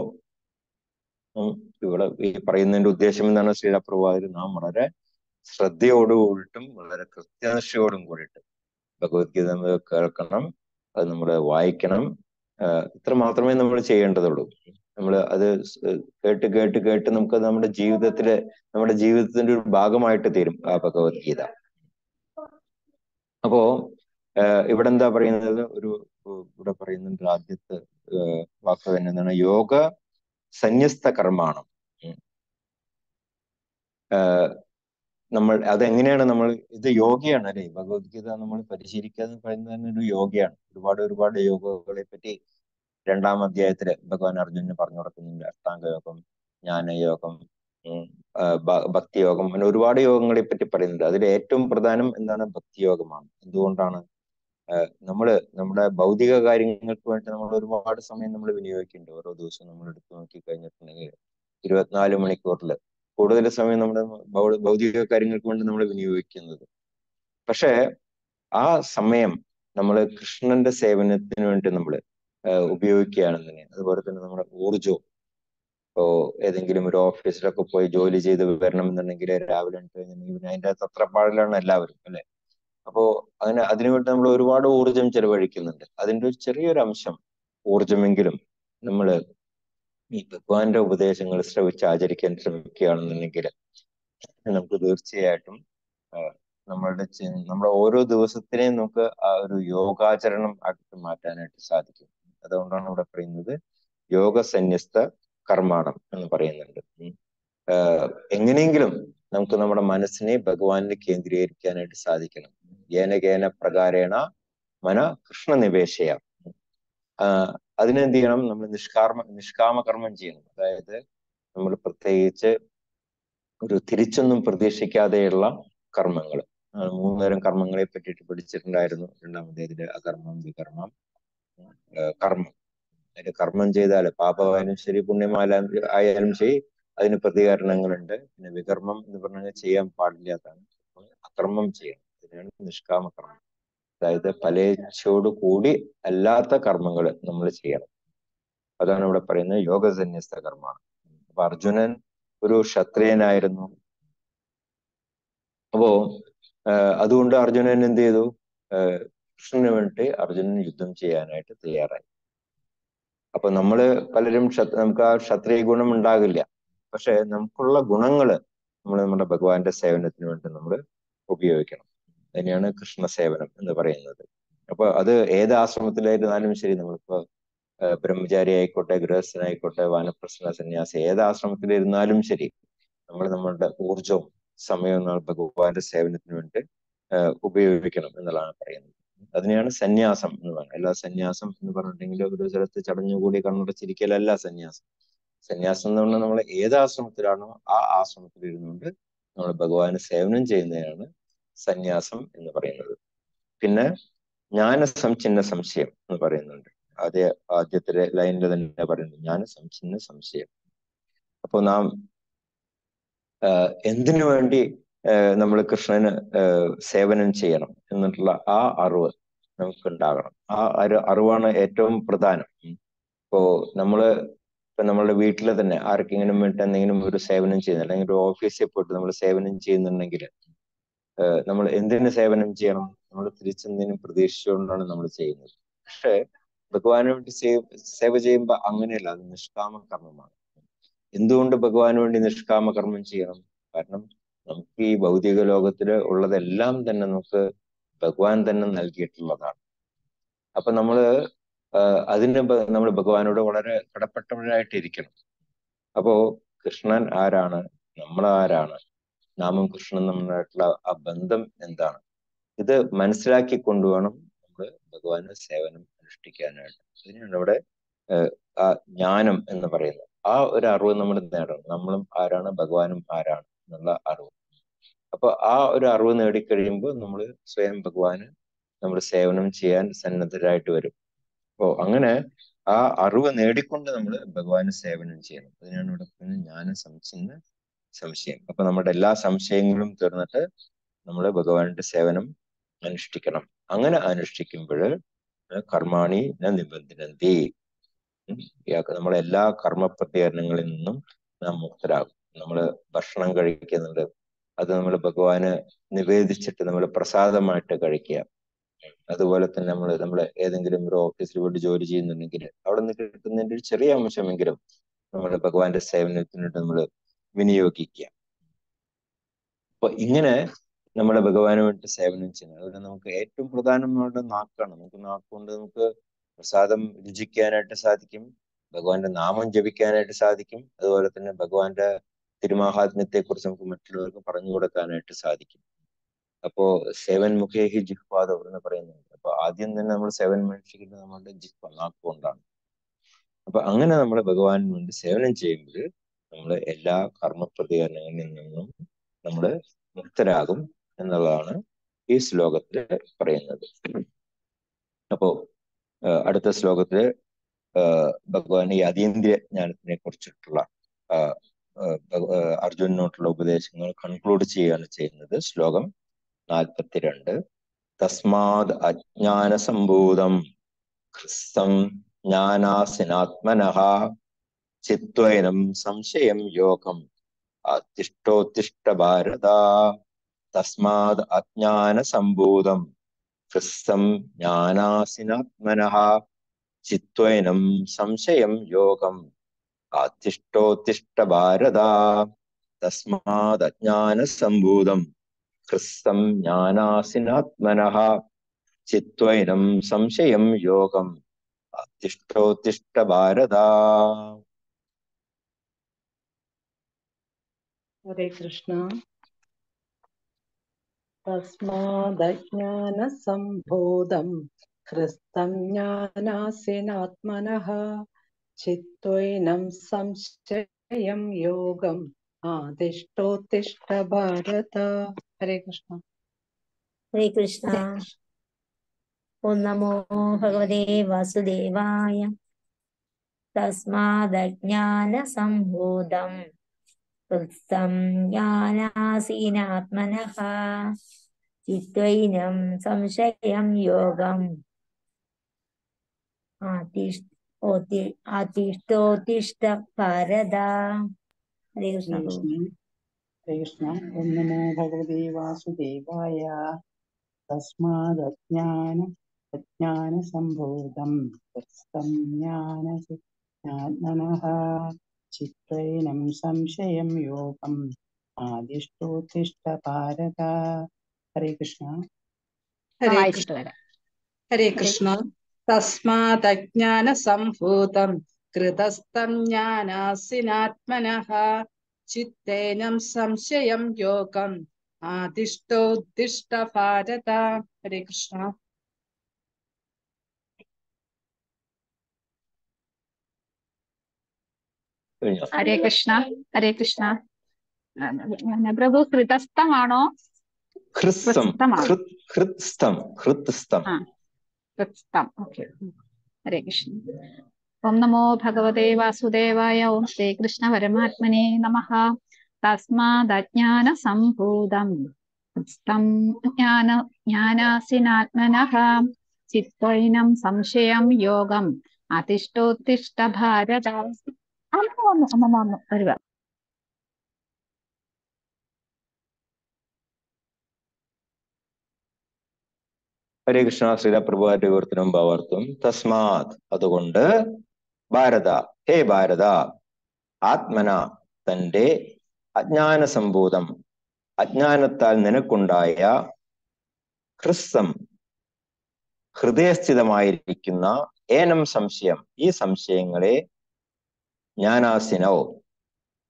ഇവിടെ ഈ പറയുന്നതിന്റെ ഉദ്ദേശം എന്താണ് ശ്രീലപ്രഭാതിൽ നാം വളരെ ശ്രദ്ധയോടുകൂടിയിട്ടും വളരെ കൃത്യനിഷ്ഠയോടും കൂടിയിട്ട് ഭഗവത്ഗീത നമ്മൾ കേൾക്കണം അത് നമ്മൾ വായിക്കണം ഇത്ര മാത്രമേ നമ്മൾ ചെയ്യേണ്ടതുള്ളൂ നമ്മൾ അത് കേട്ട് കേട്ട് കേട്ട് നമുക്ക് നമ്മുടെ ജീവിതത്തില് നമ്മുടെ ജീവിതത്തിന്റെ ഒരു ഭാഗമായിട്ട് തീരും ആ ഭഗവത്ഗീത അപ്പോ ഇവിടെ എന്താ പറയുന്നത് ഒരു ഇവിടെ പറയുന്നുണ്ട് ആദ്യത്തെ വാക്ക് തന്നെ എന്താണ് യോഗ സന്യസ്ത കർമാണം നമ്മൾ അതെങ്ങനെയാണ് നമ്മൾ ഇത് യോഗയാണ് അല്ലെ ഭഗവത്ഗീത നമ്മൾ പരിശീലിക്കുക എന്ന് പറയുന്നത് തന്നെ ഒരു യോഗയാണ് ഒരുപാട് ഒരുപാട് യോഗകളെ പറ്റി രണ്ടാം അധ്യായത്തില് ഭഗവാൻ അർജുനന് പറഞ്ഞു കൊടുക്കുന്നുണ്ട് അഷ്ടാംഗ യോഗം ജ്ഞാനയോഗം ഭക്തിയോഗം അങ്ങനെ ഒരുപാട് യോഗങ്ങളെ പറ്റി പറയുന്നുണ്ട് അതിൽ ഏറ്റവും പ്രധാനം എന്താണ് ഭക്തിയോഗമാണ് എന്തുകൊണ്ടാണ് നമ്മള് നമ്മുടെ ഭൗതിക കാര്യങ്ങൾക്ക് വേണ്ടി നമ്മൾ ഒരുപാട് സമയം നമ്മൾ വിനിയോഗിക്കുന്നുണ്ട് ഓരോ ദിവസവും നമ്മൾ എടുത്തു നോക്കി കഴിഞ്ഞിട്ടുണ്ടെങ്കിൽ ഇരുപത്തിനാല് മണിക്കൂറിൽ കൂടുതൽ സമയം നമ്മുടെ ഭൗതിക കാര്യങ്ങൾക്ക് വേണ്ടി നമ്മൾ വിനിയോഗിക്കുന്നത് പക്ഷേ ആ സമയം നമ്മൾ കൃഷ്ണന്റെ സേവനത്തിന് വേണ്ടി നമ്മൾ ഉപയോഗിക്കുകയാണെന്നുണ്ടെങ്കിൽ അതുപോലെ തന്നെ നമ്മുടെ ഊർജവും ഇപ്പോ ഏതെങ്കിലും ഒരു ഓഫീസിലൊക്കെ പോയി ജോലി ചെയ്ത് വരണം എന്നുണ്ടെങ്കിൽ രാവിലെ കഴിഞ്ഞിട്ടുണ്ടെങ്കിൽ അതിന്റെ അകത്ത് തത്രപ്പാടിലാണ് എല്ലാവരും അല്ലെ അപ്പോ അങ്ങനെ അതിനുവേണ്ടി നമ്മൾ ഒരുപാട് ഊർജം ചെലവഴിക്കുന്നുണ്ട് അതിന്റെ ഒരു ചെറിയൊരു അംശം ഊർജമെങ്കിലും നമ്മൾ ഈ ഭഗവാന്റെ ഉപദേശങ്ങൾ ശ്രവിച്ച് ആചരിക്കാൻ ശ്രമിക്കുകയാണെന്നുണ്ടെങ്കിൽ നമുക്ക് തീർച്ചയായിട്ടും നമ്മളുടെ നമ്മുടെ ഓരോ ദിവസത്തിനെയും നമുക്ക് ആ ഒരു യോഗാചരണം ആക്കി മാറ്റാനായിട്ട് സാധിക്കും അതുകൊണ്ടാണ് ഇവിടെ പറയുന്നത് യോഗ സന്യസ്ത കർമാണം എന്ന് പറയുന്നുണ്ട് എങ്ങനെയെങ്കിലും നമുക്ക് നമ്മുടെ മനസ്സിനെ ഭഗവാനിൽ കേന്ദ്രീകരിക്കാനായിട്ട് സാധിക്കണം ഏന കേന പ്രകാരേണ മന കൃഷ്ണ നിവേശയ അതിനെന്ത് ചെയ്യണം നമ്മൾ നിഷ്കാമ നിഷ്കാമ കർമ്മം ചെയ്യണം അതായത് നമ്മൾ പ്രത്യേകിച്ച് ഒരു തിരിച്ചൊന്നും പ്രതീക്ഷിക്കാതെയുള്ള കർമ്മങ്ങൾ മൂന്നുതരം കർമ്മങ്ങളെ പറ്റിയിട്ട് പഠിച്ചിട്ടുണ്ടായിരുന്നു രണ്ടാമത്തേതില് അകർമ്മം വികർമ്മം കർമ്മം അതിന് കർമ്മം ചെയ്താൽ പാപമായാലും ശരി പുണ്യമായാലും ആയാലും ശരി അതിന് പ്രതികരണങ്ങളുണ്ട് പിന്നെ വികർമ്മം എന്ന് പറഞ്ഞാൽ ചെയ്യാൻ പാടില്ലാത്തതാണ് അകർമ്മം ചെയ്യണം അതിനാണ് നിഷ്കാമ കർമ്മം അതായത് ഫലേച്ഛയോട് കൂടി അല്ലാത്ത കർമ്മങ്ങൾ നമ്മൾ ചെയ്യണം അതാണ് ഇവിടെ പറയുന്നത് യോഗസന്യസ്ത കർമ്മമാണ് അപ്പൊ അർജുനൻ ഒരു ക്ഷത്രിയനായിരുന്നു അപ്പോ അതുകൊണ്ട് അർജുനൻ എന്ത് ചെയ്തു കൃഷ്ണന് വേണ്ടി അർജുനൻ യുദ്ധം ചെയ്യാനായിട്ട് തയ്യാറായി അപ്പൊ നമ്മള് പലരും നമുക്ക് ആ ക്ഷത്രിയ ഗുണം ഉണ്ടാകില്ല പക്ഷെ നമുക്കുള്ള ഗുണങ്ങള് നമ്മൾ നമ്മുടെ ഭഗവാന്റെ സേവനത്തിന് വേണ്ടി നമ്മൾ ഉപയോഗിക്കണം അതിനെയാണ് കൃഷ്ണ സേവനം എന്ന് പറയുന്നത് അപ്പൊ അത് ഏത് ആശ്രമത്തിലായിരുന്നാലും ശരി നമ്മളിപ്പോ ബ്രഹ്മചാരി ആയിക്കോട്ടെ ഗൃഹസ്ഥനായിക്കോട്ടെ വാനപ്രസന്ന സന്യാസി ഏത് ആശ്രമത്തിലിരുന്നാലും ശരി നമ്മൾ നമ്മളുടെ ഊർജവും സമയവും നമ്മൾ ഭഗവാന്റെ സേവനത്തിന് വേണ്ടി ഉപയോഗിക്കണം എന്നുള്ളതാണ് പറയുന്നത് അതിനെയാണ് സന്യാസം എന്ന് പറയുന്നത് എല്ലാ സന്യാസം എന്ന് പറഞ്ഞിട്ടുണ്ടെങ്കിൽ ഒരു സ്ഥലത്ത് ചടഞ്ഞുകൂടി കണ്ണടച്ചിരിക്കലല്ല സന്യാസം സന്യാസം എന്ന് പറഞ്ഞാൽ നമ്മൾ ഏത് ആശ്രമത്തിലാണോ ആ ആശ്രമത്തിൽ ഇരുന്നുകൊണ്ട് നമ്മൾ ഭഗവാന് സേവനം ചെയ്യുന്നതാണ് സന്യാസം എന്ന് പറയുന്നത് പിന്നെ ജ്ഞാന സംചിന്ന സംശയം എന്ന് പറയുന്നുണ്ട് ആദ്യ ആദ്യത്തെ ലൈനിൽ തന്നെ പറയുന്നത് ജ്ഞാന സംചിന്ന സംശയം അപ്പൊ നാം എന്തിനു വേണ്ടി നമ്മൾ കൃഷ്ണന് സേവനം ചെയ്യണം എന്നിട്ടുള്ള ആ അറിവ് നമുക്ക് ഉണ്ടാകണം ആ ഒരു അറിവാണ് ഏറ്റവും പ്രധാനം ഇപ്പോ നമ്മള് ഇപ്പൊ നമ്മളുടെ വീട്ടിൽ തന്നെ ആർക്കെങ്കിലും വേണ്ടി എന്തെങ്കിലും ഒരു സേവനം ചെയ്യുന്ന അല്ലെങ്കിൽ ഒരു ഓഫീസിൽ പോയിട്ട് നമ്മൾ സേവനം ചെയ്യുന്നുണ്ടെങ്കിൽ നമ്മൾ എന്തിനു സേവനം ചെയ്യണം നമ്മൾ തിരിച്ചെന്തിനും പ്രതീക്ഷിച്ചുകൊണ്ടാണ് നമ്മൾ ചെയ്യുന്നത് പക്ഷെ ഭഗവാന് വേണ്ടി സേവ ചെയ്യുമ്പോൾ അങ്ങനെയല്ല അത് നിഷ്കാമ കർമ്മമാണ് എന്തുകൊണ്ട് ഭഗവാന് വേണ്ടി നിഷ്കാമ കർമ്മം ചെയ്യണം കാരണം നമുക്ക് ഈ ഭൗതിക ലോകത്തില് ഉള്ളതെല്ലാം തന്നെ നമുക്ക് ഭഗവാൻ തന്നെ നൽകിയിട്ടുള്ളതാണ് അപ്പൊ നമ്മള് അതിന് നമ്മൾ ഭഗവാനോട് വളരെ കടപ്പെട്ടവരായിട്ടിരിക്കണം അപ്പോ കൃഷ്ണൻ ആരാണ് നമ്മൾ ആരാണ് നാമും കൃഷ്ണൻ നമ്മളായിട്ടുള്ള ആ ബന്ധം എന്താണ് ഇത് മനസ്സിലാക്കി കൊണ്ടുവേണം നമ്മൾ ഭഗവാന് സേവനം അനുഷ്ഠിക്കാനായിട്ട് അതിനാണ് ഇവിടെ ഏഹ്, ആ ജ്ഞാനം എന്ന് പറയുന്നത് ആ ഒരു അറിവ് നമ്മൾ നേടണം നമ്മളും ആരാണ് ഭഗവാനും ആരാണ് എന്നുള്ള അറിവ് അപ്പൊ ആ ഒരു അറിവ് നേടിക്കഴിയുമ്പോൾ നമ്മൾ സ്വയം ഭഗവാന് നമ്മൾ സേവനം ചെയ്യാൻ സന്നദ്ധരായിട്ട് വരും അപ്പോ അങ്ങനെ ആ അറിവ് നേടിക്കൊണ്ട് നമ്മൾ ഭഗവാന് സേവനം ചെയ്യണം അതിനാണ് ഇവിടെ പറയുന്നത് ജ്ഞാന സംശയ സംശയം അപ്പൊ നമ്മുടെ എല്ലാ സംശയങ്ങളും തീർന്നിട്ട് നമ്മൾ ഭഗവാന്റെ സേവനം അനുഷ്ഠിക്കണം അങ്ങനെ അനുഷ്ഠിക്കുമ്പോൾ കർമാണി ന നിബന്ധനന്തി ഉം. ഇയാൾക്ക് നമ്മളെ എല്ലാ കർമ്മ പ്രതികരണങ്ങളിൽ നിന്നും നാം മുക്തരാകും നമ്മൾ ഭക്ഷണം കഴിക്കുന്നുണ്ട് അത് നമ്മൾ ഭഗവാന് നിവേദിച്ചിട്ട് നമ്മൾ പ്രസാദമായിട്ട് കഴിക്കുക അതുപോലെ തന്നെ നമ്മൾ നമ്മൾ ഏതെങ്കിലും ഒരു ഓഫീസിൽ പോയിട്ട് ജോലി ചെയ്യുന്നുണ്ടെങ്കിൽ അവിടെ നിന്ന് കിട്ടുന്നതിന്റെ ഒരു ചെറിയ അംശമെങ്കിലും നമ്മൾ ഭഗവാന്റെ സേവനത്തിനായിട്ട് നമ്മൾ വിനിയോഗിക്കുക അപ്പൊ ഇങ്ങനെ നമ്മളെ ഭഗവാന് വേണ്ടി സേവനം ചെയ്യുന്നത് അതുകൊണ്ട് നമുക്ക് ഏറ്റവും പ്രധാനമായിട്ട് നാക്കാണ് നമുക്ക് നാക്കുകൊണ്ട് നമുക്ക് പ്രസാദം രുചിക്കാനായിട്ട് സാധിക്കും ഭഗവാന്റെ നാമം ജപിക്കാനായിട്ട് സാധിക്കും അതുപോലെ തന്നെ ഭഗവാന്റെ തിരുമാഹാത്മ്യത്തെ കുറിച്ച് നമുക്ക് മറ്റുള്ളവർക്ക് പറഞ്ഞു കൊടുക്കാനായിട്ട് സാധിക്കും അപ്പോ സേവൻ മുഖേഹി ജിഹ്വാദം എന്ന് പറയുന്നുണ്ട് അപ്പൊ ആദ്യം തന്നെ നമ്മൾ സേവൻ മനുഷ്യക്കുന്നത് നമ്മുടെ ജിഹ്വ നാക്കുകൊണ്ടാണ് അപ്പൊ അങ്ങനെ നമ്മൾ ഭഗവാന് വേണ്ടി സേവനം ചെയ്യുമ്പോൾ നമ്മൾ എല്ലാ കർമ്മ പ്രതികരണങ്ങളിൽ നിന്നും നമ്മൾ മുക്തരാകും എന്നുള്ളതാണ് ഈ ശ്ലോകത്തില് പറയുന്നത് അപ്പോ ആഹ് അടുത്ത ശ്ലോകത്തില് ആഹ് ഭഗവാൻ ഈ അതീന്ദ്രിയ ജ്ഞാനത്തിനെ കുറിച്ചിട്ടുള്ള ആഹ് ആഹ് ഭഗ- ആഹ് അർജുനനോട്ടുള്ള ഉപദേശങ്ങൾ കൺക്ലൂഡ് ചെയ്യുകയാണ് ചെയ്യുന്നത് ശ്ലോകം നാൽപ്പത്തിരണ്ട് തസ്മാത് അജ്ഞാന സംഭൂതം ക്രിസ്തം ജ്ഞാനാസിനാത്മനഃ ചിത്വൈനം സംശയം യോഗം അത്തിഷ്ടോത്തിഷ്ട ഭാരത തസ്മാത് അജ്ഞാന സംഭൂതം ക്രിസ്തം ജ്ഞാനാസിനാത്മനഃ ചിത്വൈനം സംശയം യോഗം അത്തിഷ്ടോത്തിഷ്ട ഭാരത തസ്മാത് അജ്ഞാന സംഭൂതം ക്രിസ്തം ജ്ഞാനാസിനാത്മനഃ ചിത്വൈനം സംശയം യോഗം അത്തിഷ്ടോത്തിഷ്ട ഭാരത ഹരേ കൃഷ്ണ തസ്മാദജ്ഞാനസംഭൂതം ഹൃസ്തം ജ്ഞാനാസിനാത്മനഃ ചിത്വൈനം സംശയം യോഗം ആദിഷ്ടോത്തിഷ്ട ഭാരത ഹരേ കൃഷ്ണ ഹരേ കൃഷ്ണ ഓം നമോ ഭഗവതേ വാസുദേവായ തസ്മാദജ്ഞാനസംഭൂതം ഹൃത്സം ജ്ഞാനാസീനാത്മനഃ ചിത്വൈനം സംശയം യോഗം ആതിഷ് ഓതി- ആതിഷ്ഠോത്തിഷ്ഠ ഭാരത ഹരേ കൃഷ്ണ ഹരേ പ്രഭു കൃഷ്ണ ഹരേ കൃഷ്ണ ഓം നമോ ഭഗവതേ വാസുദേവായ തസ്മാദജ്ഞാന അജ്ഞാനസംഭൂതം ഹൃസ്തം ജ്ഞാനസിജ്ഞാത്മനഃ ചിത്രൈനം സംശയം യോഗം ആദിഷ്ടോത്തിഷ്ട ഭാരത ഹരേ കൃഷ്ണ ആ, ഹരേ വായിച്ചിട്ട് വരാം ഹരേ ഹരേ കൃഷ്ണ തസ്മാദജ്ഞാനസംഭൂതം കൃതസ്ഥം ജ്ഞാനാസിനാത്മനഃ ചിത്തേനം സംശയം യോഗം ആദിഷ്ടോദ്ദിഷ്ട ഭാരത ഹരേ കൃഷ്ണ കഴിഞ്ഞോ ഹരേ കൃഷ്ണ ഹരേ കൃഷ്ണ ആ, പിന്നെ പ്രഭു ഹൃദസ്ഥമാണോ ഹൃസ്തം ഹൃസ്തമാണോ ഹൃത് ഹൃത്സ്തം ഹൃത്സ്തം ആ ഹൃസ്തം ഓക്കെ ഹരേ കൃഷ്ണ ഓം നമോ ഭഗവതേ വാസുദേവായ ഓം ശ്രീകൃഷ്ണ പരമാത്മനെ നമഃ തസ്മാദജ്ഞാന സംഭൂതം ഹൃസ്തം ജ്ഞാന ജ്ഞാനാസിനാത്മനഃ ചിത്വൈനം സംശയം യോഗം അതിഷ്ഠോത്തിഷ്ഠ ഭാരത അമ്മ വന്നു അമ്മ വന്നു വരുക ഹരേ കൃഷ്ണ ശ്രീലപ്രഭുവാന്റെ വിവർത്തനം ഭാവാർത്ഥം തസ്മാത് അതുകൊണ്ട് ഭാരത ഹേ ഭാരത ആത്മന തന്റെ അജ്ഞാന സംഭൂതം അജ്ഞാനത്താൽ നിനക്കുണ്ടായ ഹൃസ്സം ഹൃദയസ്ഥിതമായിരിക്കുന്ന ഏനം സംശയം ഈ സംശയങ്ങളെ ജ്ഞാനാസിനോ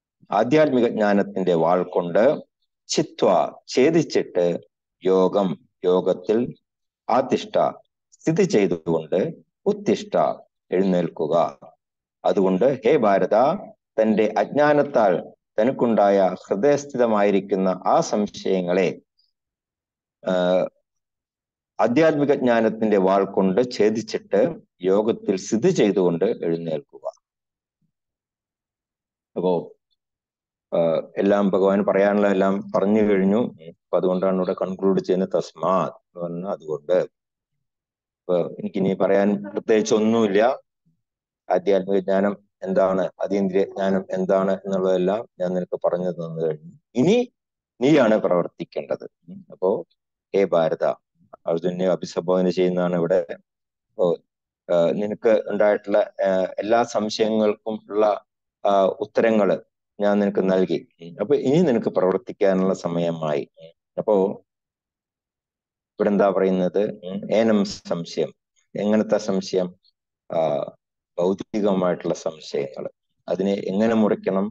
ആധ്യാത്മിക ജ്ഞാനത്തിന്റെ വാൾ കൊണ്ട് ചിത്വ ഛേദിച്ചിട്ട് യോഗം യോഗത്തിൽ ആതിഷ്ഠ സ്ഥിതി ചെയ്തുകൊണ്ട് ഉത്തിഷ്ഠ എഴുന്നേൽക്കുക അതുകൊണ്ട് ഹേ ഭാരത തന്റെ അജ്ഞാനത്താൽ തനിക്കുണ്ടായ ഹൃദയസ്ഥിതമായിരിക്കുന്ന ആ സംശയങ്ങളെ ആഹ് ആധ്യാത്മിക ജ്ഞാനത്തിന്റെ വാൾ കൊണ്ട് ഛേദിച്ചിട്ട് യോഗത്തിൽ സ്ഥിതി ചെയ്തുകൊണ്ട് എഴുന്നേൽക്കുക അപ്പോ ആഹ് എല്ലാം ഭഗവാൻ പറയാനുള്ള എല്ലാം പറഞ്ഞു കഴിഞ്ഞു അപ്പൊ അതുകൊണ്ടാണ് ഇവിടെ കൺക്ലൂഡ് ചെയ്യുന്നത് തസ്മാത് എന്ന് പറഞ്ഞാൽ അതുകൊണ്ട് ഇപ്പൊ എനിക്കിനി പറയാൻ പ്രത്യേകിച്ച് ഒന്നുമില്ല ആധ്യാത്മിക ജ്ഞാനം എന്താണ് അതീന്ദ്രിയ ജ്ഞാനം എന്താണ് എന്നുള്ളതെല്ലാം ഞാൻ നിനക്ക് പറഞ്ഞു തന്നു കഴിഞ്ഞു ഇനി നീയാണ് പ്രവർത്തിക്കേണ്ടത് അപ്പോ ഹേ ഭാരത അർജുനെ അഭിസംബോധന ചെയ്യുന്നതാണ് ഇവിടെ അപ്പോ ആഹ് നിനക്ക് ഉണ്ടായിട്ടുള്ള ആഹ് എല്ലാ സംശയങ്ങൾക്കും ഉള്ള ആഹ് ഉത്തരങ്ങള് ഞാൻ നിനക്ക് നൽകി അപ്പൊ ഇനി നിനക്ക് പ്രവർത്തിക്കാനുള്ള സമയമായി അപ്പോ ഇവിടെ എന്താ പറയുന്നത് ഏനം സംശയം എങ്ങനത്തെ സംശയം ആ ഭൗതികമായിട്ടുള്ള സംശയങ്ങൾ അതിനെ എങ്ങനെ മുറിക്കണം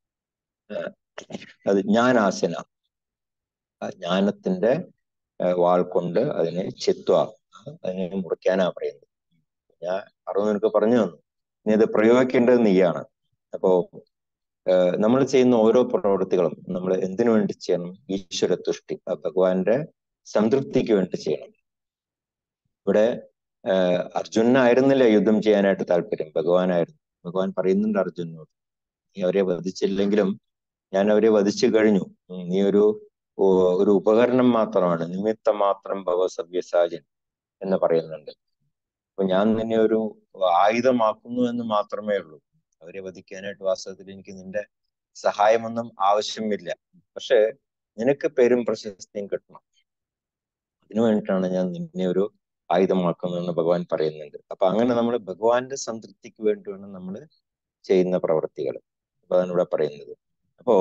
അത് ജ്ഞാനാസന ജ്ഞാനത്തിന്റെ വാൾ കൊണ്ട് അതിനെ ചിത്വ അതിനെ മുറിക്കാനാ പറയുന്നത് ഞാൻ അറിവ് നിനക്ക് പറഞ്ഞു തന്നു ഇനി അത് പ്രയോഗിക്കേണ്ടത് നീയാണ് അപ്പോ നമ്മൾ ചെയ്യുന്ന ഓരോ പ്രവൃത്തികളും നമ്മൾ എന്തിനു വേണ്ടി ചെയ്യണം ഈശ്വര തുഷ്ടി ഭഗവാന്റെ സംതൃപ്തിക്ക് വേണ്ടി ചെയ്യണം ഇവിടെ അർജുനായിരുന്നില്ല യുദ്ധം ചെയ്യാനായിട്ട് താല്പര്യം ഭഗവാനായിരുന്നു ഭഗവാൻ പറയുന്നുണ്ട് അർജുനോട് നീ അവരെ വധിച്ചില്ലെങ്കിലും ഞാൻ അവരെ വധിച്ചു കഴിഞ്ഞു നീ ഒരു ഒരു ഉപകരണം മാത്രമാണ് നിമിത്തം മാത്രം ഭവ സവ്യസാജൻ എന്ന് പറയുന്നുണ്ട് അപ്പൊ ഞാൻ നിന്നെ ഒരു ആയുധമാക്കുന്നു എന്ന് മാത്രമേ ഉള്ളൂ അവരെ വധിക്കാനായിട്ട് വാസ്തവത്തിൽ എനിക്ക് നിന്റെ സഹായമൊന്നും ആവശ്യമില്ല പക്ഷെ നിനക്ക് പേരും പ്രശസ്തിയും കിട്ടണം അതിനു വേണ്ടിയിട്ടാണ് ഞാൻ നിന്നെ ഒരു ആയുധമാക്കുന്നതെന്ന് ഭഗവാൻ പറയുന്നുണ്ട് അപ്പൊ അങ്ങനെ നമ്മൾ ഭഗവാന്റെ സംതൃപ്തിക്ക് വേണ്ടി വേണം നമ്മൾ ചെയ്യുന്ന പ്രവൃത്തികൾ അപ്പൊ അതാണ് ഇവിടെ പറയുന്നത് അപ്പോ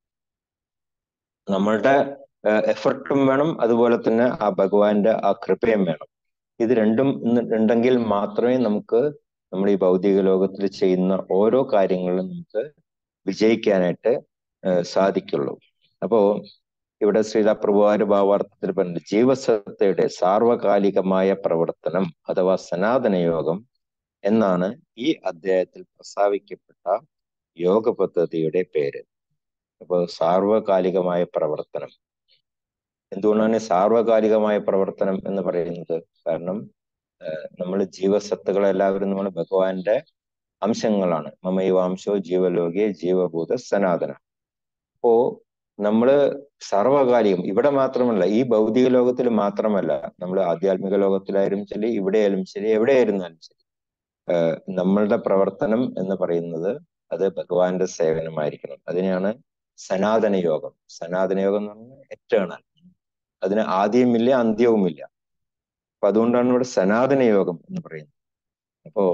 നമ്മളുടെ എഫർട്ടും വേണം അതുപോലെ തന്നെ ആ ഭഗവാന്റെ ആ കൃപയും വേണം ഇത് രണ്ടും ഉണ്ടെങ്കിൽ മാത്രമേ നമുക്ക് നമ്മൾ ഈ ഭൗതിക ലോകത്തിൽ ചെയ്യുന്ന ഓരോ കാര്യങ്ങളിലും നമുക്ക് വിജയിക്കാനായിട്ട് സാധിക്കുള്ളൂ അപ്പോ ഇവിടെ ശ്രീലാപ്രഭുവാര് ഭാവാർത്ഥത്തിൽ പറഞ്ഞു ജീവസത്തയുടെ സാർവകാലികമായ പ്രവർത്തനം അഥവാ സനാതന യോഗം എന്നാണ് ഈ അധ്യായത്തിൽ പ്രസ്താവിക്കപ്പെട്ട യോഗ പദ്ധതിയുടെ പേര് അപ്പൊ സാർവകാലികമായ പ്രവർത്തനം എന്തുകൊണ്ടാണ് സാർവകാലികമായ പ്രവർത്തനം എന്ന് പറയുന്നത് കാരണം നമ്മൾ ജീവസത്തുകളെല്ലാവരും നമ്മൾ ഭഗവാന്റെ അംശങ്ങളാണ് മമൈവാംശോ ജീവലോകിയെ ജീവഭൂത സനാതന അപ്പോ നമ്മള് സർവകാലികം ഇവിടെ മാത്രമല്ല ഈ ഭൗതിക ലോകത്തിൽ മാത്രമല്ല നമ്മൾ ആധ്യാത്മിക ലോകത്തിലായാലും ശരി ഇവിടെയായാലും ശരി എവിടെയായിരുന്നാലും ശരി നമ്മളുടെ പ്രവർത്തനം എന്ന് പറയുന്നത് അത് ഭഗവാന്റെ സേവനമായിരിക്കണം അതിനെയാണ് സനാതന യോഗം സനാതന യോഗം എന്ന് പറഞ്ഞാൽ എറ്റേണൽ അതിന് ആദ്യമില്ല അന്ത്യവുമില്ല അപ്പൊ അതുകൊണ്ടാണ് ഇവിടെ സനാതന യോഗം എന്ന് പറയുന്നത് അപ്പോ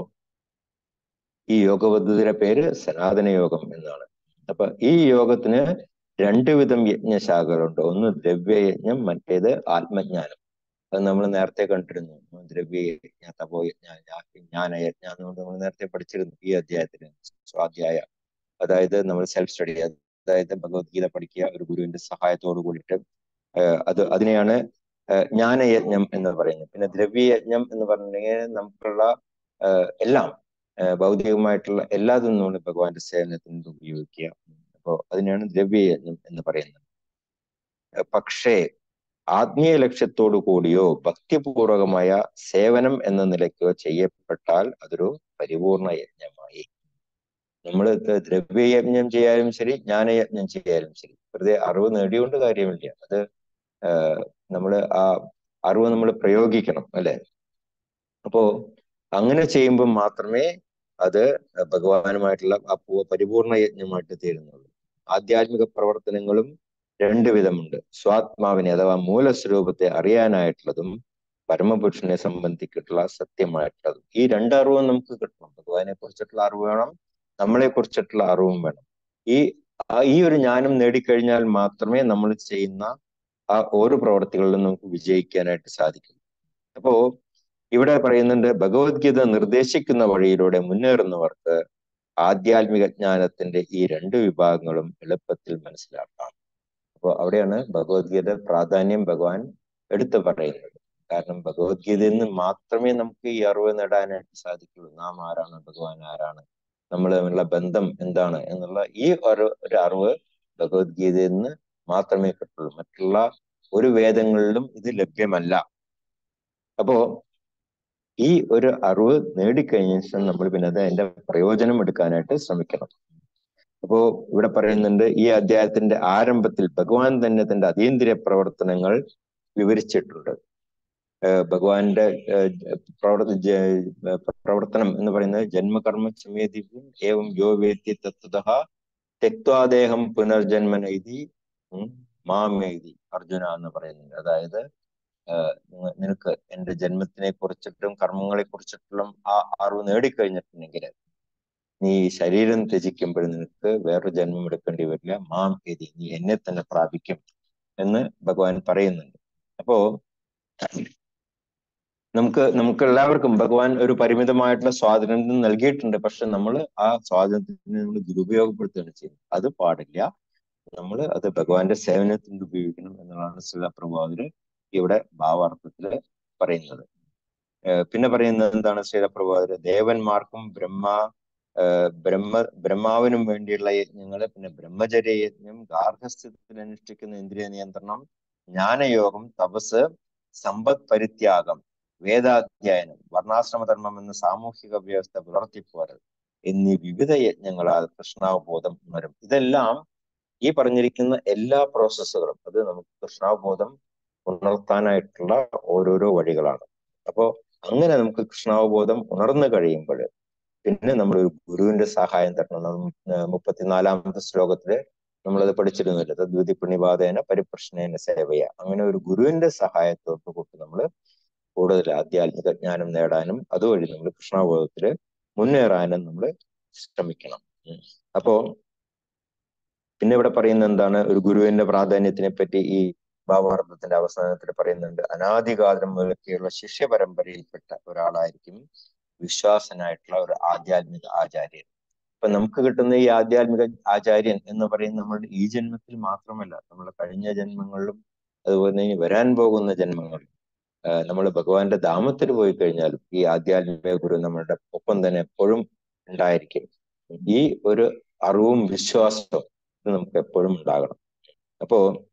ഈ യോഗ പദ്ധതിയുടെ പേര് സനാതന യോഗം എന്നാണ് അപ്പൊ ഈ യോഗത്തിന് രണ്ടു വിധം യജ്ഞശാഖകളുണ്ട് ഒന്ന് ദ്രവ്യയജ്ഞം മറ്റേത് ആത്മജ്ഞാനം അത് നമ്മൾ നേരത്തെ കണ്ടിരുന്നു ദ്രവ്യയജ്ഞ തപോയജ്ഞ ജ്ഞാനയജ്ഞ എന്നുകൊണ്ട് നമ്മൾ നേരത്തെ പഠിച്ചിരുന്നു ഈ അധ്യായത്തിന് സ്വാധ്യായ അതായത് നമ്മൾ സെൽഫ് സ്റ്റഡി അതായത് ഭഗവത്ഗീത പഠിക്കുക ഒരു ഗുരുവിന്റെ സഹായത്തോട് കൂടിയിട്ട് അത് അതിനെയാണ് ജ്ഞാനയജ്ഞം എന്ന് പറയുന്നത് പിന്നെ ദ്രവ്യയജ്ഞം എന്ന് പറഞ്ഞിട്ടുണ്ടെങ്കിൽ നമുക്കുള്ള എല്ലാം ഭൗതികമായിട്ടുള്ള എല്ലാതും നമ്മൾ ഭഗവാന്റെ സേവനത്തിന് ഉപയോഗിക്കുക അപ്പോൾ അതിനെയാണ് ദ്രവ്യയജ്ഞം എന്ന് പറയുന്നത് പക്ഷേ ആത്മീയ ലക്ഷ്യത്തോടു കൂടിയോ ഭക്തിപൂർവകമായ സേവനം എന്ന നിലയ്ക്കോ ചെയ്യപ്പെട്ടാൽ അതൊരു പരിപൂർണ യജ്ഞമായി നമ്മൾ ദ്രവ്യയജ്ഞം ചെയ്യാനും ശരി ജ്ഞാനയജ്ഞം ചെയ്യാനും ശരി വെറുതെ അറിവ് നേടിയോണ്ട് കാര്യമില്ല അത് നമ്മൾ ആ അറിവ് നമ്മൾ പ്രയോഗിക്കണം അല്ലെ അപ്പോ അങ്ങനെ ചെയ്യുമ്പോൾ മാത്രമേ അത് ഭഗവാനുമായിട്ടുള്ള ആ പരിപൂർണ യജ്ഞമായിട്ട് തീരുന്നുള്ളൂ ആധ്യാത്മിക പ്രവർത്തനങ്ങളും രണ്ടു വിധമുണ്ട് സ്വാത്മാവിനെ അഥവാ മൂലസ്വരൂപത്തെ അറിയാനായിട്ടുള്ളതും പരമപുരുഷനെ സംബന്ധിച്ചിട്ടുള്ള സത്യമായിട്ടുള്ളതും ഈ രണ്ടറിവും നമുക്ക് കിട്ടണം ഭഗവാനെ കുറിച്ചിട്ടുള്ള അറിവ് വേണം നമ്മളെ കുറിച്ചിട്ടുള്ള അറിവും വേണം ഈ ഈ ഒരു ജ്ഞാനം നേടിക്കഴിഞ്ഞാൽ മാത്രമേ നമ്മൾ ചെയ്യുന്ന ആ ഓരോ പ്രവർത്തികളിലും നമുക്ക് വിജയിക്കാനായിട്ട് സാധിക്കും അപ്പോ ഇവിടെ പറയുന്നുണ്ട് ഭഗവത്ഗീത നിർദ്ദേശിക്കുന്ന വഴിയിലൂടെ മുന്നേറുന്നവർക്ക് ആധ്യാത്മിക ജ്ഞാനത്തിന്റെ ഈ രണ്ട് വിഭാഗങ്ങളും എളുപ്പത്തിൽ മനസ്സിലാക്കാം അപ്പോൾ അവിടെയാണ് ഭഗവത്ഗീത പ്രാധാന്യം ഭഗവാൻ എടുത്തു പറയുന്നത് കാരണം ഭഗവത്ഗീതയിൽ നിന്ന് മാത്രമേ നമുക്ക് ഈ അറിവ് നേടാനായിട്ട് സാധിക്കുള്ളൂ നാം ആരാണ് ഭഗവാൻ ആരാണ് നമ്മൾ തമ്മിലുള്ള ബന്ധം എന്താണ് എന്നുള്ള ഈ ഒരു ഒരു അറിവ് ഭഗവത്ഗീതയിൽ നിന്ന് മാത്രമേ കിട്ടുള്ളൂ മറ്റുള്ള ഒരു വേദങ്ങളിലും ഇത് ലഭ്യമല്ല അപ്പോ ഈ ഒരു അറിവ് നേടിക്കഴിഞ്ഞ ശേഷം നമ്മൾ പിന്നെ അത് അതിന്റെ പ്രയോജനം എടുക്കാനായിട്ട് ശ്രമിക്കണം അപ്പോ ഇവിടെ പറയുന്നുണ്ട് ഈ അധ്യായത്തിന്റെ ആരംഭത്തിൽ ഭഗവാൻ തന്നെ തന്റെ അതീന്ദ്രിയ പ്രവർത്തനങ്ങൾ വിവരിച്ചിട്ടുണ്ട് ഭഗവാന്റെ പ്രവർത്ത പ്രവർത്തനം എന്ന് പറയുന്നത് ജന്മകർമ്മ ചമേതിവും ഏവം യോ വേത്തി തത്വത തെക്വാദേഹം പുനർജന്മനൈതി മാമേതി അർജുന എന്ന് പറയുന്നുണ്ട് അതായത് നിനക്ക് എന്റെ ജന്മത്തിനെ കുറിച്ചിട്ടും കർമ്മങ്ങളെ കുറിച്ചിട്ടുള്ള ആ അറിവ് നേടിക്കഴിഞ്ഞിട്ടുണ്ടെങ്കിൽ നീ ശരീരം ത്യജിക്കുമ്പോൾ നിനക്ക് വേറൊരു ജന്മം എടുക്കേണ്ടി വരില്ല മാം എതി നീ എന്നെ തന്നെ പ്രാപിക്കും എന്ന് ഭഗവാൻ പറയുന്നുണ്ട് അപ്പോ നമുക്ക് നമുക്ക് എല്ലാവർക്കും ഭഗവാൻ ഒരു പരിമിതമായിട്ടുള്ള സ്വാതന്ത്ര്യം നൽകിയിട്ടുണ്ട് പക്ഷെ നമ്മൾ ആ സ്വാതന്ത്ര്യത്തിനെ നമ്മൾ ദുരുപയോഗപ്പെടുത്തുകയാണ് ചെയ്യുന്നത് അത് പാടില്ല നമ്മൾ അത് ഭഗവാന്റെ സേവനത്തിന് ഉപയോഗിക്കണം എന്നുള്ളതാണ് ശ്രീലപ്രഭാവര് ഇവിടെ ഭാവാർത്ഥത്തില് പറയുന്നത് പിന്നെ പറയുന്നത് എന്താണ് ശ്രീലപ്രഭാവര് ദേവന്മാർക്കും ബ്രഹ്മ ബ്രഹ്മ ബ്രഹ്മാവിനും വേണ്ടിയുള്ള യജ്ഞങ്ങള് പിന്നെ ബ്രഹ്മചര്യ യജ്ഞം ഗാർഹസ്ഥ്യത്തിൽ അനുഷ്ഠിക്കുന്ന ഇന്ദ്രിയ നിയന്ത്രണം ജ്ഞാനയോഗം തപസ് സമ്പദ് പരിത്യാഗം വേദാധ്യയനം വർണ്ണാശ്രമധർമ്മം എന്ന സാമൂഹിക വ്യവസ്ഥ പുലർത്തിപ്പോരൽ എന്നീ വിവിധ യജ്ഞങ്ങളാൽ കൃഷ്ണാവബോധം ഉണരും ഇതെല്ലാം ഈ പറഞ്ഞിരിക്കുന്ന എല്ലാ പ്രോസസ്സുകളും അത് നമുക്ക് കൃഷ്ണാവബോധം ഉണർത്താനായിട്ടുള്ള ഓരോരോ വഴികളാണ് അപ്പോ അങ്ങനെ നമുക്ക് കൃഷ്ണാവബോധം ഉണർന്നു കഴിയുമ്പോൾ പിന്നെ നമ്മൾ ഒരു ഗുരുവിന്റെ സഹായം തരണം മുപ്പത്തിനാലാമത്തെ ശ്ലോകത്തില് നമ്മളത് പഠിച്ചിരുന്നില്ല തദ്വിധി പുണ്യപാതേന പരിപ്രശ്നേന സേവയ അങ്ങനെ ഒരു ഗുരുവിന്റെ സഹായത്തോട്ട് കൂട്ടി നമ്മൾ കൂടുതൽ ആധ്യാത്മിക ജ്ഞാനം നേടാനും അതുവഴി നമ്മൾ കൃഷ്ണാബോധത്തില് മുന്നേറാനും നമ്മൾ ശ്രമിക്കണം അപ്പോ പിന്നെ ഇവിടെ പറയുന്ന എന്താണ് ഒരു ഗുരുവിന്റെ പ്രാധാന്യത്തിനെ പറ്റി ഈ ഭാവാർത്ഥത്തിന്റെ അവസാനത്തിൽ പറയുന്നുണ്ട് അനാദികാലം മുതലൊക്കെയുള്ള ശിഷ്യ പരമ്പരയിൽപ്പെട്ട ഒരാളായിരിക്കും വിശ്വാസനായിട്ടുള്ള ഒരു ആധ്യാത്മിക ആചാര്യൻ ഇപ്പൊ നമുക്ക് കിട്ടുന്ന ഈ ആധ്യാത്മിക ആചാര്യൻ എന്ന് പറയുന്നത് നമ്മളുടെ ഈ ജന്മത്തിൽ മാത്രമല്ല നമ്മുടെ കഴിഞ്ഞ ജന്മങ്ങളിലും അതുപോലെ തന്നെ വരാൻ പോകുന്ന ജന്മങ്ങളിലും നമ്മൾ ഭഗവാന്റെ ധാമത്തിൽ പോയി കഴിഞ്ഞാലും ഈ ആധ്യാത്മിക ഗുരു നമ്മളുടെ ഒപ്പം തന്നെ എപ്പോഴും ഉണ്ടായിരിക്കും ഈ ഒരു അറിവും വിശ്വാസവും ഇത് നമുക്ക് എപ്പോഴും ഉണ്ടാകണം അപ്പോ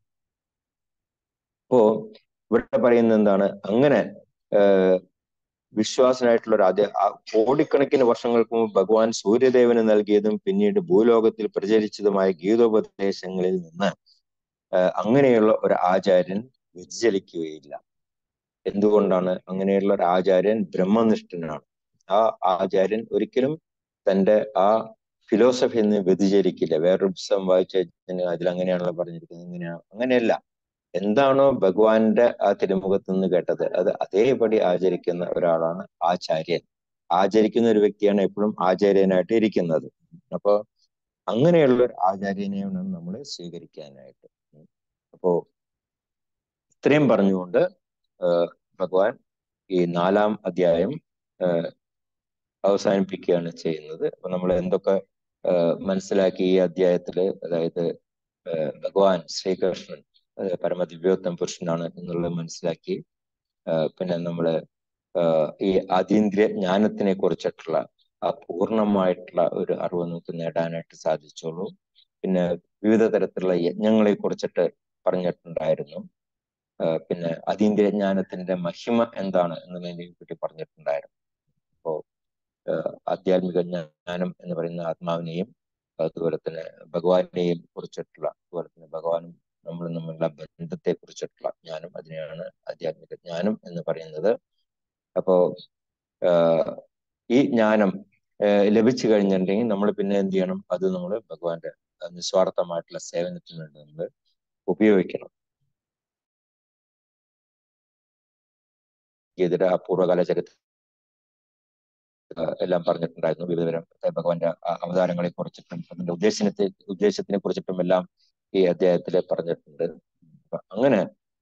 അപ്പോ ഇവിടെ പറയുന്നത് എന്താണ് അങ്ങനെ വിശ്വാസനായിട്ടുള്ള ഒരു ആദ്യ കോടിക്കണക്കിന് വർഷങ്ങൾക്ക് മുമ്പ് ഭഗവാൻ സൂര്യദേവന് നൽകിയതും പിന്നീട് ഭൂലോകത്തിൽ പ്രചരിച്ചതുമായ ഗീതോപദേശങ്ങളിൽ നിന്ന് അങ്ങനെയുള്ള ഒരു ആചാര്യൻ വ്യതിചലിക്കുകയില്ല എന്തുകൊണ്ടാണ് അങ്ങനെയുള്ള ഒരു ആചാര്യൻ ബ്രഹ്മനിഷ്ഠനാണ് ആ ആചാര്യൻ ഒരിക്കലും തന്റെ ആ ഫിലോസഫിയിൽ നിന്ന് വ്യതിചരിക്കില്ല വേറൊരു പുസ്തകം വായിച്ച അതിൽ അങ്ങനെയാണല്ലോ പറഞ്ഞിരിക്കുന്നത് ഇങ്ങനെയാണ് അങ്ങനെയല്ല എന്താണോ ഭഗവാന്റെ ആ തിരുമുഖത്ത് നിന്ന് കേട്ടത് അത് അതേപടി ആചരിക്കുന്ന ഒരാളാണ് ആചാര്യൻ ആചരിക്കുന്ന ഒരു വ്യക്തിയാണ് എപ്പോഴും ആചാര്യനായിട്ട് ഇരിക്കുന്നത് അപ്പോ അങ്ങനെയുള്ള ഒരു ആചാര്യനെയാണ് നമ്മൾ സ്വീകരിക്കാനായിട്ട് അപ്പോ ഇത്രയും പറഞ്ഞുകൊണ്ട് ഭഗവാൻ ഈ നാലാം അധ്യായം അവസാനിപ്പിക്കുകയാണ് ചെയ്യുന്നത് അപ്പൊ നമ്മൾ എന്തൊക്കെ മനസ്സിലാക്കി ഈ അധ്യായത്തില് അതായത് ഭഗവാൻ ശ്രീകൃഷ്ണൻ പരമദിവ്യോത്തം പുരുഷനാണ് എന്നുള്ളത് മനസ്സിലാക്കി പിന്നെ നമ്മള് ഈ അതീന്ദ്രിയ ജ്ഞാനത്തിനെ കുറിച്ചിട്ടുള്ള ആ പൂർണ്ണമായിട്ടുള്ള ഒരു അറിവ് നമുക്ക് നേടാനായിട്ട് സാധിച്ചോളൂ പിന്നെ വിവിധ തരത്തിലുള്ള യജ്ഞങ്ങളെ കുറിച്ചിട്ട് പറഞ്ഞിട്ടുണ്ടായിരുന്നു പിന്നെ അതീന്ദ്രിയ ജ്ഞാനത്തിന്റെ മഹിമ എന്താണ് എന്നതിനെ പറ്റി പറഞ്ഞിട്ടുണ്ടായിരുന്നു അപ്പോ ആധ്യാത്മിക ജ്ഞാനം എന്ന് പറയുന്ന ആത്മാവിനെയും അതുപോലെ തന്നെ ഭഗവാനെയും കുറിച്ചിട്ടുള്ള അതുപോലെ തന്നെ ഭഗവാനും നമ്മൾ തമ്മിലുള്ള ബന്ധത്തെ കുറിച്ചിട്ടുള്ള ജ്ഞാനം അതിനെയാണ് ആധ്യാത്മിക ജ്ഞാനം എന്ന് പറയുന്നത് അപ്പോ ഈ ജ്ഞാനം ലഭിച്ചു കഴിഞ്ഞിട്ടുണ്ടെങ്കിൽ നമ്മൾ പിന്നെ എന്ത് ചെയ്യണം അത് നമ്മൾ ഭഗവാന്റെ നിസ്വാർത്ഥമായിട്ടുള്ള സേവനത്തിന് വേണ്ടി നമ്മൾ ഉപയോഗിക്കണം ഗീതയുടെ ആ പൂർവ്വകാല ചരിത്രം എല്ലാം പറഞ്ഞിട്ടുണ്ടായിരുന്നു വിവിധതരം ഭഗവാന്റെ അവതാരങ്ങളെ കുറിച്ചിട്ടും അതിന്റെ ഉദ്ദേശത്തെ ഉദ്ദേശത്തിനെ കുറിച്ചിട്ടും എല്ലാം ഈ അധ്യായത്തിൽ പറഞ്ഞിട്ടുണ്ട് അപ്പൊ അങ്ങനെ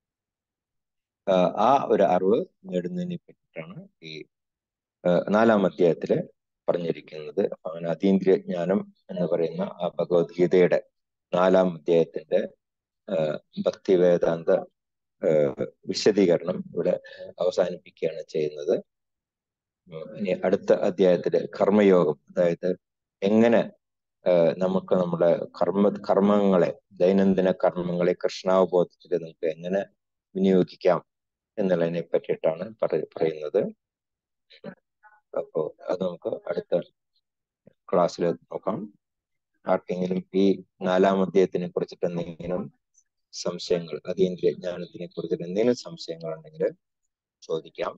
ആ ഒരു അറിവ് നേടുന്നതിനെ പറ്റിയിട്ടാണ് ഈ നാലാം അധ്യായത്തില് പറഞ്ഞിരിക്കുന്നത് അങ്ങനെ അതീന്ദ്രിയ ജ്ഞാനം എന്ന് പറയുന്ന ആ ഭഗവത്ഗീതയുടെ നാലാം അധ്യായത്തിന്റെ ഭക്തി വേദാന്ത ഏഹ് വിശദീകരണം ഇവിടെ അവസാനിപ്പിക്കുകയാണ് ചെയ്യുന്നത് ഉം ഇനി അടുത്ത അധ്യായത്തില് കർമ്മയോഗം അതായത് എങ്ങനെ ഏഹ് നമുക്ക് നമ്മുടെ കർമ്മ കർമ്മങ്ങളെ ദൈനംദിന കർമ്മങ്ങളെ കൃഷ്ണാവബോധത്തിൽ നമുക്ക് എങ്ങനെ വിനിയോഗിക്കാം എന്നുള്ളതിനെ പറ്റിയിട്ടാണ് പറ- പറയുന്നത് അപ്പോ അത് നമുക്ക് അടുത്ത ക്ലാസ്സിൽ നോക്കാം ആർക്കെങ്കിലും ഈ നാലാം അധ്യായത്തിനെ കുറിച്ചിട്ട് എന്തെങ്കിലും സംശയങ്ങൾ അതീന്ദ്രിയ ജ്ഞാനത്തിനെ കുറിച്ചിട്ട് എന്തെങ്കിലും സംശയങ്ങൾ ഉണ്ടെങ്കിൽ ചോദിക്കാം